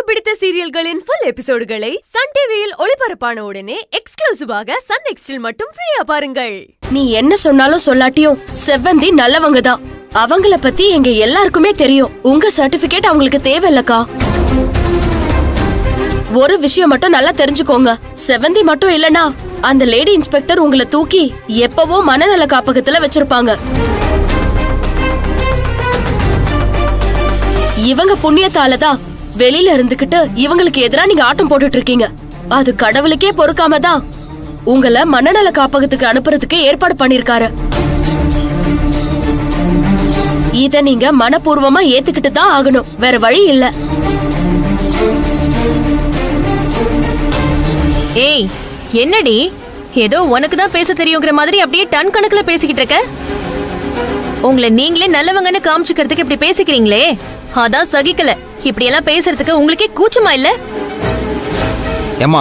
பிடித்த சீரியல்களின் full எபிசோடுகளை Sun டிவியில் ஒளிபரப்பான உடனே எக்ஸ்க்ளூசிவாக சன் நெக்ஸ்டில் மட்டும் ஃப்ரீயா பாருங்கள் நீ என்ன சொன்னாலும் சொல்லாட்டியும் செவ்வந்தி நல்லவங்க தான் அவங்கள பத்தி எங்க எல்லாருக்குமே தெரியும் உங்க சர்டிபிகேட் அவங்களுக்கு தேவையில்லக்கா ஒரு விஷயம் மட்டும் நல்லா தெரிஞ்சுக்கோங்க செவந்தி மட்டும் இல்லனா அந்த லேடி இன்ஸ்பெக்டர் உங்களை தூக்கி எப்பவோ மனநல காப்பகத்துல வச்சிருப்பாங்க இவங்க புண்ணியத்தால தான் வெளியில இருந்துகிட்டு இவங்களுக்கு எதிரா நீங்க ஆட்டம் போட்டுட்டு இருக்கீங்க அது கடவுளுக்கே பொறுக்காம தான் உங்களை மனநல காப்பகத்துக்கு அனுப்புறதுக்கு ஏற்பாடு பண்ணிருக்காரு இத நீங்க மனப்பூர்வமா ஏத்துக்கிட்டு தான் ஆகணும் வேற வழி இல்ல ஏய் என்னடி ஏதோ உனக்கு தான் பேச தெரியுங்கிற மாதிரி அப்படியே டன் கணக்குல பேசிக்கிட்டு இருக்க உங்களை நீங்களே நல்லவங்கன்னு காமிச்சுக்கிறதுக்கு இப்படி பேசிக்கிறீங்களே அதான் சகிக்கல இப்படி எல்லாம் பேசுறதுக்கு உங்களுக்கே கூச்சமா இல்ல ஏம்மா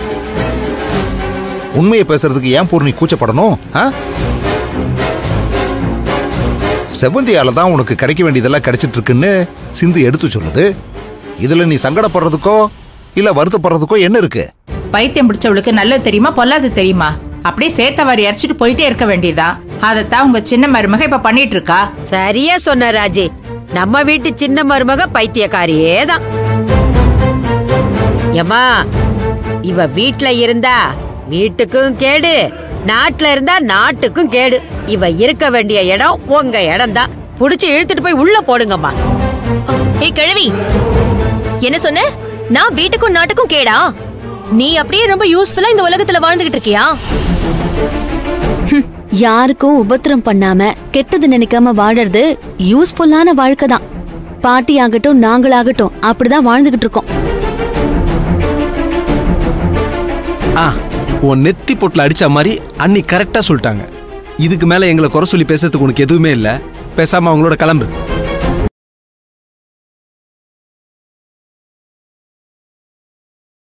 உண்மையை பேசுறதுக்கு ஏன் பூர்ணி கூச்சப்படணும் ஆ? செவ்வந்தியால தான் உனக்கு கிடைக்க வேண்டியதெல்லாம் கிடைச்சிட்டு இருக்குன்னு சிந்து எடுத்து சொல்லுது இதுல நீ சங்கடப்படுறதுக்கோ இல்ல வருத்தப்படுறதுக்கோ என்ன இருக்கு பைத்தியம் பிடிச்சவளுக்கு நல்லது தெரியுமா பொல்லாது தெரியுமா அப்படியே சேத்தவாரி இறைச்சிட்டு போயிட்டே இருக்க வேண்டியதுதான் அதைத்தான் உங்க சின்ன மருமக இப்ப பண்ணிட்டு இருக்கா சரியா சொன்ன ராஜி நம்ம வீட்டு சின்ன மருமக பைத்தியக்காரியே தான் ஏம்மா இவ வீட்ல இருந்தா வீட்டுக்கும் கேடு நாட்டுல இருந்தா நாட்டுக்கும் கேடு இவ இருக்க வேண்டிய இடம் உங்க இடம் தான் புடிச்சு இழுத்துட்டு போய் உள்ள போடுங்கம்மா ஏய் கிழவி என்ன சொன்ன நான் வீட்டுக்கும் நாட்டுக்கும் கேடா நீ அப்படியே ரொம்ப யூஸ்ஃபுல்லா இந்த உலகத்துல வாழ்ந்துகிட்டு இருக்கியா யாருக்கும் உபத்திரம் பண்ணாம கெட்டது நினைக்காம வாழறது யூஸ்ஃபுல்லான வாழ்க்கை தான் பாட்டி ஆகட்டும் நாங்களாகட்டும் அப்படிதான் வாழ்ந்துகிட்டு இருக்கோம் ஆ உன் நெத்தி பொட்டில் அடிச்ச மாதிரி அன்னி கரெக்டாக சொல்லிட்டாங்க இதுக்கு மேலே எங்களை குறை சொல்லி பேசுறதுக்கு உனக்கு எதுவுமே இல்லை பேசாமல் அவங்களோட கிளம்பு